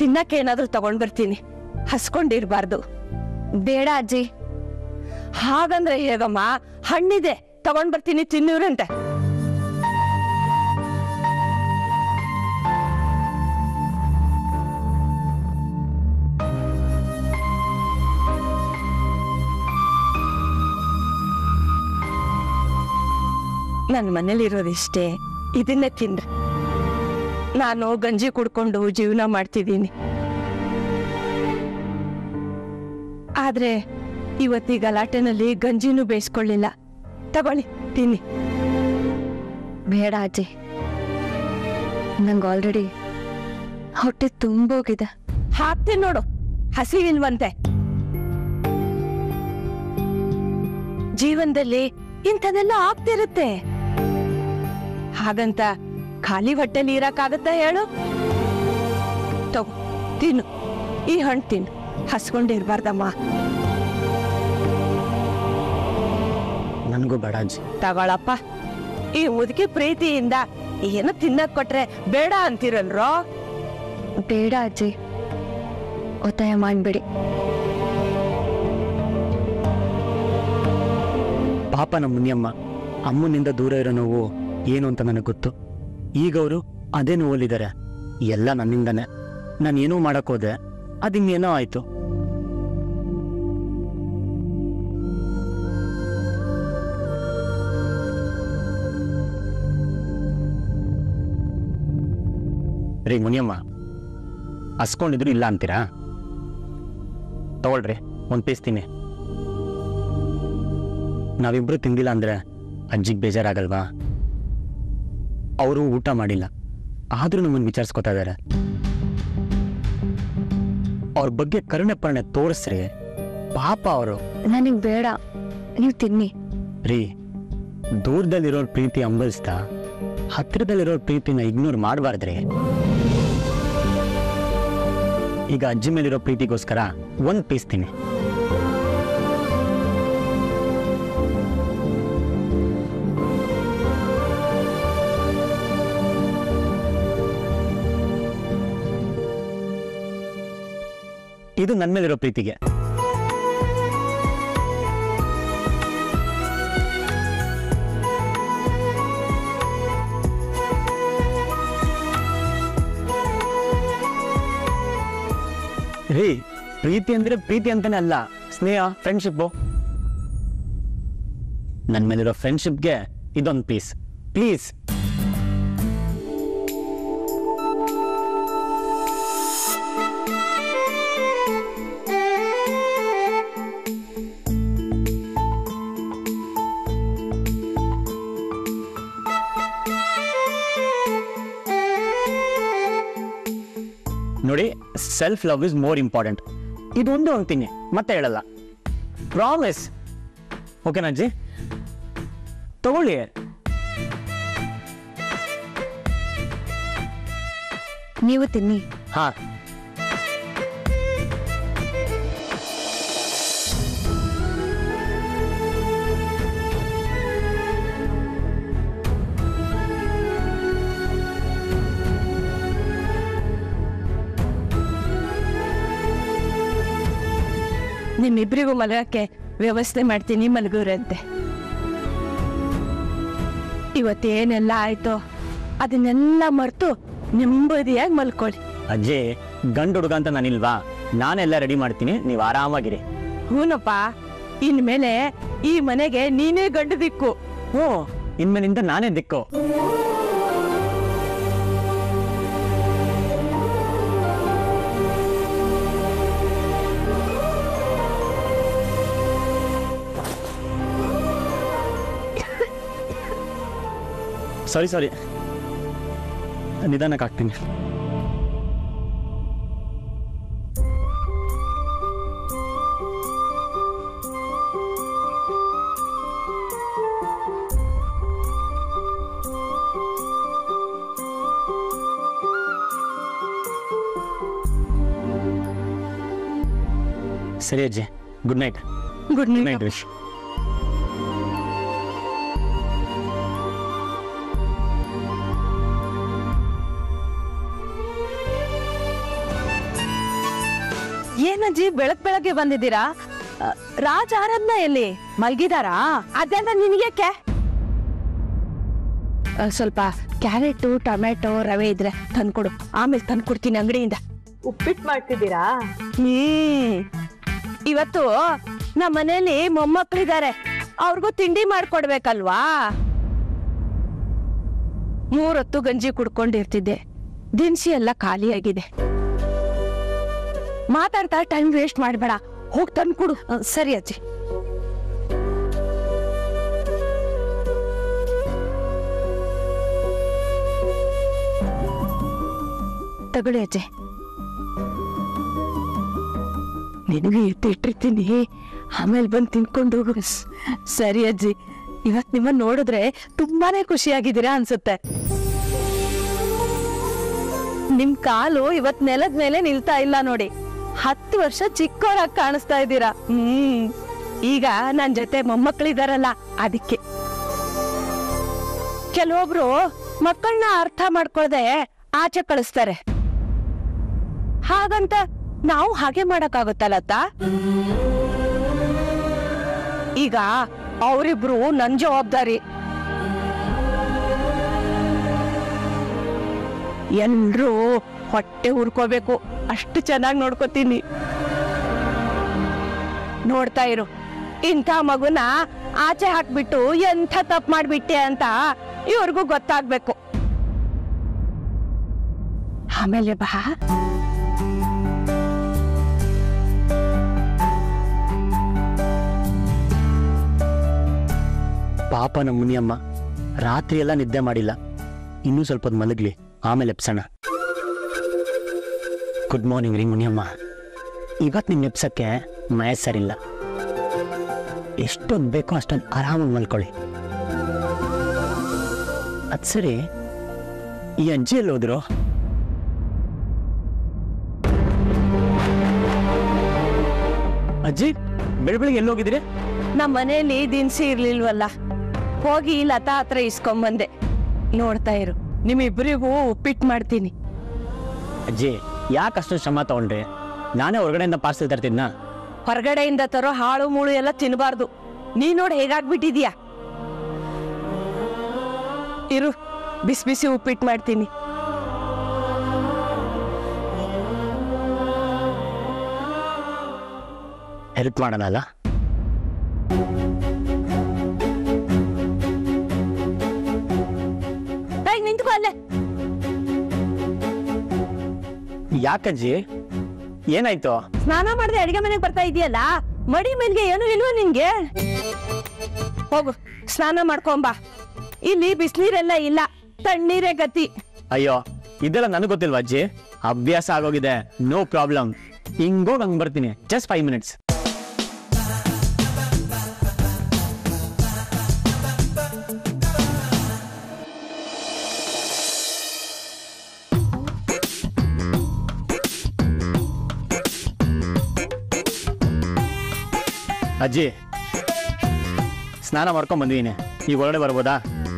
ತಿನ್ನಕ್ಕೆ ಏನಾದ್ರೂ ತಗೊಂಡ್ ಬರ್ತೀನಿ ಹಸ್ಕೊಂಡಿರ್ಬಾರ್ದು ಬೇಡ ಅಜ್ಜಿ ಹಾಗಂದ್ರೆ ಹೇಗಮ್ಮ ಹಣ್ಣಿದೆ ತಗೊಂಡ್ ಬರ್ತೀನಿ ತಿನ್ನೂರಂತೆ ನನ್ನ ಮನೇಲಿರೋದಿಷ್ಟೇ ಇದನ್ನೇ ತಿನ್ರಿ ನಾನು ಗಂಜಿ ಕುಡ್ಕೊಂಡು ಜೀವನ ಮಾಡ್ತಿದ್ದೀನಿ ಆದ್ರೆ ಇವತ್ತಿ ಗಲಾಟೆನಲ್ಲಿ ಗಂಜಿನೂ ಬೇಯಿಸ್ಕೊಳ್ಳಿಲ್ಲ ತಗೊಳ್ಳಿ ತಿನ್ನಿ ಬೇಡ ಅಜ್ಜಿ ನಂಗೆ ಆಲ್ರೆಡಿ ಹೊಟ್ಟೆ ತುಂಬೋಗಿದೆ ಹಾಕ್ತೀನಿ ನೋಡು ಹಸಿವಿಲ್ವಂತೆ ಜೀವನದಲ್ಲಿ ಇಂಥದೆಲ್ಲ ಆಗ್ತಿರುತ್ತೆ ಹಾಗಂತ ಖಾಲಿ ಹೊಟ್ಟೆಲಿ ಇರಕ್ಕಾಗತ್ತಾ ಹೇಳು ತಗೋ ತಿನ್ನು ಈ ಹಣ್ಣು ತಿನ್ನು ಹಸ್ಕೊಂಡಿರ್ಬಾರ್ದಮ್ಮ ನನಗೂ ಬೇಡ ಅಜ್ಜಿ ತಗೊಳಪ್ಪ ಈ ಮುದುಕಿ ಪ್ರೀತಿಯಿಂದ ಏನು ತಿನ್ನಕ್ ಕೊಟ್ರೆ ಬೇಡ ಅಂತಿರಲ್ರೋ ಬೇಡ ಅಜ್ಜಿ ಒತ್ತಾಯ ಮಾಡಬೇಡಿ ಪಾಪ ನಮ್ಮ ಮುನಿಯಮ್ಮ ಅಮ್ಮನಿಂದ ದೂರ ಇರೋ ನೋವು ಏನು ಅಂತ ನನಗೆ ಗೊತ್ತು ಈಗ ಅವರು ಅದೇ ನೋವಲ್ಲಿದ್ದಾರೆ ಎಲ್ಲ ನನ್ನಿಂದನೇ ನಾನು ಏನೋ ಮಾಡೋಕ್ಕೋದೆ ಅದಿನ್ನೇನೋ ಆಯಿತು ರೀ ಮುನಿಯಮ್ಮ ಹಸ್ಕೊಂಡಿದ್ರು ಇಲ್ಲ ಅಂತೀರಾ ತಗೊಳ್ರಿ ಒಂದು ಪೀಸ್ ತಿನ್ನಿ ನಾವಿಬ್ರು ತಿಂದಿಲ್ಲ ಅಂದ್ರೆ ಅಜ್ಜಿಗೆ ಬೇಜಾರಾಗಲ್ವಾ ಅವರು ಊಟ ಮಾಡಿಲ್ಲ ಆದ್ರೂ ನಮ್ಮನ್ನು ವಿಚಾರಿಸ್ಕೊತಾ ಇದ್ದಾರೆ ಅವ್ರ ಬಗ್ಗೆ ಕರುಣೆ ಪರಣೆ ತೋರಿಸ್ರಿ ಪಾಪ ಅವರು ನನಗೆ ಬೇಡ ನೀವು ತಿನ್ನಿ ರೀ ದೂರದಲ್ಲಿರೋರ್ ಪ್ರೀತಿ ಅಂಬಲಿಸ್ತಾ ಹತ್ತಿರದಲ್ಲಿರೋರ್ ಪ್ರೀತಿನ ಇಗ್ನೋರ್ ಮಾಡಬಾರ್ದ್ರಿ ಈಗ ಅಜ್ಜಿ ಮೇಲಿರೋ ಪ್ರೀತಿಗೋಸ್ಕರ ಒಂದು ಪೀಸ್ ತಿನ್ನಿ ಇದು ನನ್ನ ಮೇಲಿರೋ ಪ್ರೀತಿಗೆ ರೀ ಪ್ರೀತಿ ಅಂದ್ರೆ ಪ್ರೀತಿ ಅಂತಾನೆ ಅಲ್ಲ ಸ್ನೇಹ ಫ್ರೆಂಡ್ಶಿಪ್ಪು ನನ್ನ ಮೇಲಿರೋ ಫ್ರೆಂಡ್ಶಿಪ್ಗೆ ಇದೊಂದು ಪೀಸ್ ಪ್ಲೀಸ್ ನೋಡಿ self love is more important ಇದೊಂದು ಅಂತೀನಿ ಮತ್ತೆ ಹೇಳಲ್ಲ ಪ್ರಾಮಿಸ್ ಓಕೆನಾ ಅಜ್ಜಿ ತಗೊಳ್ಳಿ ನೀವು ತಿನ್ನಿ ಹಾ ನಿಮ್ಮಿಬ್ರಿಗೂ ಮಲಗಕ್ಕೆ ವ್ಯವಸ್ಥೆ ಮಾಡ್ತೀನಿ ಮಲಗೂರಂತೆ ಇವತ್ತೇನೆಲ್ಲ ಆಯ್ತೋ ಅದನ್ನೆಲ್ಲ ಮರೆತು ನೆಮ್ಮದಿಯಾಗಿ ಮಲ್ಕೊಳ್ಳಿ ಅಜ್ಜಿ ಗಂಡು ಹುಡುಗ ಅಂತ ನಾನಿಲ್ವಾ ನಾನೆಲ್ಲ ರೆಡಿ ಮಾಡ್ತೀನಿ ನೀವು ಆರಾಮಾಗಿರಿ ಹೂನಪ್ಪ ಇನ್ಮೇಲೆ ಈ ಮನೆಗೆ ನೀನೇ ಗಂಡು ದಿಕ್ಕು ಹ್ಞೂ ಇನ್ಮೇಲಿಂದ ನಾನೇ ದಿಕ್ಕು ಸಾರಿ ಸಾರಿ ನಿಧಾನಕ್ಕೆ ಹಾಕ್ತೀನಿ ಸರಿ ಅಜ್ಜಿ good night good good night night ರಿಶ್ ಏನಜ್ಜಿ ಬೆಳಗ್ ಬೆಳಗ್ಗೆ ಬಂದಿದ್ದೀರಾ ಆ, ರಾಜ್ ಆರಾಧ್ನ ಎಲ್ಲಿ ಮಲ್ಗಿದಾರಾ ಅದೆಲ್ಲ ನಿನ್ಗೇಕೆ ಆ, ಸ್ವಲ್ಪ ಕ್ಯಾರೆಟು ಟೊಮೆಟೊ ರವೆ ಇದ್ರೆ ತಂದ್ಕೊಡು ಆಮೇಲೆ ತಂದ್ಕೊಡ್ತೀನಿ ಅಂಗಡಿಯಿಂದ ಉಪ್ಪಿಟ್ಟು ಮಾಡ್ತಿದ್ದೀರಾ ಹ್ಮ್ ಇವತ್ತು ನಮ್ಮ ಮನೇಲಿ ಮೊಮ್ಮಕ್ಳಿದ್ದಾರೆ ಅವ್ರಿಗೂ ತಿಂಡಿ ಮಾಡ್ಕೊಡ್ಬೇಕಲ್ವಾ ಮೂರೊತ್ತು ಗಂಜಿ ಕುಡ್ಕೊಂಡಿರ್ತಿದ್ದೆ ದಿನಸಿ ಎಲ್ಲ ಖಾಲಿಯಾಗಿದೆ ಮಾತಾಡ್ತಾ ಟೈಮ್ ವೇಸ್ಟ್ ಮಾಡ್ಬೇಡ ಹೋಗ್ ತಂದ್ಕೊಡು ಆ, ಸರಿ ಅಜ್ಜಿ ತಗೊಳ್ಳಿ ಅಜ್ಜಿ ನಿನಗೆ ಎತ್ತಿಟ್ಟಿರ್ತೀನಿ ಆಮೇಲೆ ಬಂದು ತಿನ್ಕೊಂಡು ಹೋಗು ಸ್- ಸರಿ ಅಜ್ಜಿ ಇವತ್ ನಿಮ್ಮ ನೋಡಿದ್ರೆ ತುಂಬಾನೇ ಖುಷಿಯಾಗಿದ್ದೀರಾ ಅನ್ಸುತ್ತೆ ನಿಮ್ ಕಾಲು ಇವತ್ ನೆಲದ ಮೇಲೆ ನಿಲ್ತಾ ಇಲ್ಲ ನೋಡಿ ಹತ್ತು ವರ್ಷ ಚಿಕ್ಕವರಾಗಿ ಕಾಣಿಸ್ತಾ ಇದ್ದೀರಾ ಹ್ಮ್ ಈಗ ನನ್ ಜೊತೆ ಮೊಮ್ಮಕ್ಕಳಿದಾರಲ್ಲ ಅದಕ್ಕೆ ಕೆಲವೊಬ್ರು ಮಕ್ಕಳನ್ನ ಅರ್ಥ ಮಾಡ್ಕೊಳ್ದೆ ಆಚೆ ಕಳಿಸ್ತಾರೆ ಹಾಗಂತ ನಾವು ಹಾಗೆ ಮಾಡಕ್ಕಾಗುತ್ತಲ್ಲತ್ತ ಈಗ ಅವರಿಬ್ರು ನನ್ ಜವಾಬ್ದಾರಿ ಎಲ್ರೂ ಹೊಟ್ಟೆ ಹುರ್ಕೋಬೇಕು ಅಷ್ಟು ಚೆನ್ನಾಗಿ ನೋಡ್ಕೋತೀನಿ ನೋಡ್ತಾ ಇರು ಇಂಥ ಮಗುನ ಆಚೆ ಹಾಕ್ಬಿಟ್ಟು ಎಂಥ ತಪ್ಪು ಮಾಡ್ಬಿಟ್ಟೆ ಅಂತ ಇವ್ರಿಗೂ ಗೊತ್ತಾಗ್ಬೇಕು ಆಮೇಲೆ ಬಾ ಪಾಪ ನಮ್ಮ ಮುನಿಯಮ್ಮ ರಾತ್ರಿ ಎಲ್ಲ ನಿದ್ದೆ ಮಾಡಿಲ್ಲ ಇನ್ನೂ ಸ್ವಲ್ಪ ಹೊತ್ತು ಮಲಗ್ಲಿ ಆಮೇಲೆ ಎಪ್ಸೋಣ ಗುಡ್ ಮಾರ್ನಿಂಗ್ ರೀ ಮುನಿಯಮ್ಮ ಇವತ್ತು ನಿನ್ನ ಎಪ್ಸಕ್ಕೆ ಮಯ ಸರಿಲ್ಲ ಎಷ್ಟೊತ್ತು ಬೇಕೋ ಅಷ್ಟೊಂದು ಆರಾಮಾಗಿ ಮಲ್ಕೊಳ್ಳಿ ಅದು ಸರಿ ಈ ಅಜ್ಜಿ ಎಲ್ಲಿ ಹೋದ್ರು ಅಜ್ಜಿ ಬೆಳ ಬೆಳಿಗ್ಗೆ ಎಲ್ಲಿ ಹೋಗಿದ್ದೀರಿ ನಮ್ಮ ಮನೇಲಿ ದಿನಸಿ ಇರ್ಲಿಲ್ವಲ್ಲ ಹೋಗಿ ಲತಾ ಹತ್ರ ಇಸ್ಕೊಂಬಂದೆ ನೋಡ್ತಾ ಇರು ನಿಮ್ಮಿಬ್ಬರಿಗೂ ಉಪ್ಪಿಟ್ಟು ಮಾಡ್ತೀನಿ ಅಜ್ಜಿ ಯಾಕೆ ಅಷ್ಟೊಂದು ಶ್ರಮ ತಗೊಂಡ್ರಿ ನಾನೇ ಹೊರಗಡೆಯಿಂದ ಪಾರ್ಸಲ್ ತರ್ತಿದ್ನಾ ಹೊರಗಡೆಯಿಂದ ತರೋ ಹಾಳು ಮೂಳು ಎಲ್ಲ ತಿನ್ನಬಾರ್ದು ನೀ ನೋಡಿ ಹೇಗಾಗ್ಬಿಟ್ಟಿದ್ಯಾ ಇರು ಬಿಸಿ ಬಿಸಿ ಉಪ್ಪಿಟ್ಟು ಮಾಡ್ತೀನಿ ಹೆಲ್ಪ್ ಮಾಡೋಣಲ್ಲ ಹೇಗ್ ನಿಂತ್ಕೊ ಅಲ್ಲೇ ಯಾಕಜ್ಜಿ ಏನಾಯ್ತು ಸ್ನಾನ ಮಾಡದೆ ಅಡಿಗೆ ಮನೆಗೆ ಬರ್ತಾ ಇದೆಯಲ್ಲ ಮಡಿ ಮೇಲ್ಗೆ ಏನು ಇಲ್ವಾ ನಿನ್ಗೆ ಹೋಗು ಸ್ನಾನ ಮಾಡ್ಕೊಂಬಾ ಇಲ್ಲಿ ಬಿಸಿನೀರೆಲ್ಲ ಇಲ್ಲ ತಣ್ಣೀರೇ ಗತಿ ಅಯ್ಯೋ ಇದೆಲ್ಲ ನನಗೆ ಗೊತ್ತಿಲ್ವಾ ಅಜ್ಜಿ ಅಭ್ಯಾಸ ಆಗೋಗಿದೆ ನೋ ಪ್ರಾಬ್ಲಮ್ ಹಿಂಗೋಗಿ ಹಂಗ್ ಬರ್ತೀನಿ ಜಸ್ಟ್ ಫೈವ್ ಮಿನಿಟ್ಸ್ ಅಜ್ಜಿ ಸ್ನಾನ ಮಾಡ್ಕೊಂಡ್ ಬಂದಿದ್ದೀನಿ ಈಗ ಒಳಗಡೆ ಬರ್ಬೋದಾ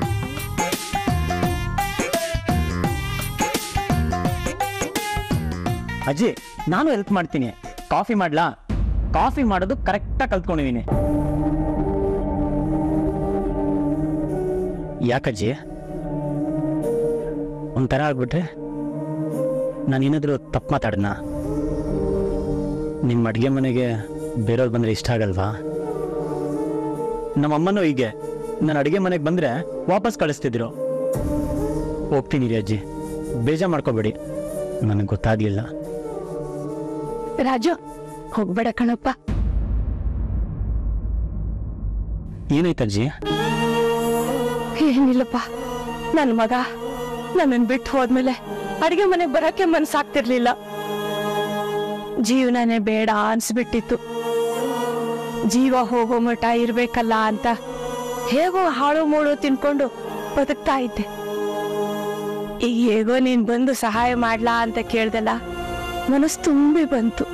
ಅಜ್ಜಿ ನಾನು ಹೆಲ್ಪ್ ಮಾಡ್ತೀನಿ ಕಾಫಿ ಮಾಡ್ಲಾ ಕಾಫಿ ಮಾಡೋದು ಕರೆಕ್ಟಾಗಿ ಕಲ್ತ್ಕೊಂಡಿದ್ದೀನಿ ಯಾಕಜ್ಜಿ ಒಂಥರ ಆಗ್ಬಿಟ್ರೆ ನಾನು ಏನಾದರೂ ತಪ್ಪು ಮಾತಾಡ್ನ ನಿಮ್ಮ ಅಡುಗೆ ಮನೆಗೆ ಬೇರೆಯವ್ರು ಬಂದರೆ ಇಷ್ಟ ಆಗಲ್ವಾ ನಮ್ಮಮ್ಮನೂ ಹೀಗೆ ನಾನು ಅಡುಗೆ ಮನೆಗೆ ಬಂದರೆ ವಾಪಸ್ ಕಳಿಸ್ತಿದ್ರು ಹೋಗ್ತೀನಿ ರೀ ಅಜ್ಜಿ ಬೇಜಾರು ಮಾಡ್ಕೋಬೇಡಿ ನನಗೆ ಗೊತ್ತಾಗ್ಲಿಲ್ಲ ರಾಜು ಹೋಗ್ಬೇಡ ಕಣಪ್ಪ ಏನಾಯ್ತಜ್ಜಿ ಏನಿಲ್ಲಪ್ಪ ನನ್ನ ಮಗ ನನ್ನನ್ ಬಿಟ್ಟು ಹೋದ್ಮೇಲೆ ಅಡಿಗೆ ಮನೆಗೆ ಬರಕ್ಕೆ ಮನ್ಸಾಗ್ತಿರ್ಲಿಲ್ಲ ಜೀವನನೇ ಬೇಡ ಅನ್ಸ್ಬಿಟ್ಟಿತ್ತು ಜೀವ ಹೋಗೋ ಮಠ ಇರ್ಬೇಕಲ್ಲ ಅಂತ ಹೇಗೋ ಹಾಳು ಮೂಳು ತಿನ್ಕೊಂಡು ಬದುಕ್ತಾ ಇದ್ದೆ ಈಗ ಹೇಗೋ ನೀನ್ ಬಂದು ಸಹಾಯ ಮಾಡ್ಲಾ ಅಂತ ಕೇಳ್ದಲ್ಲ ಮನಸ್ಸು ತುಂಬಿ ಬಂತು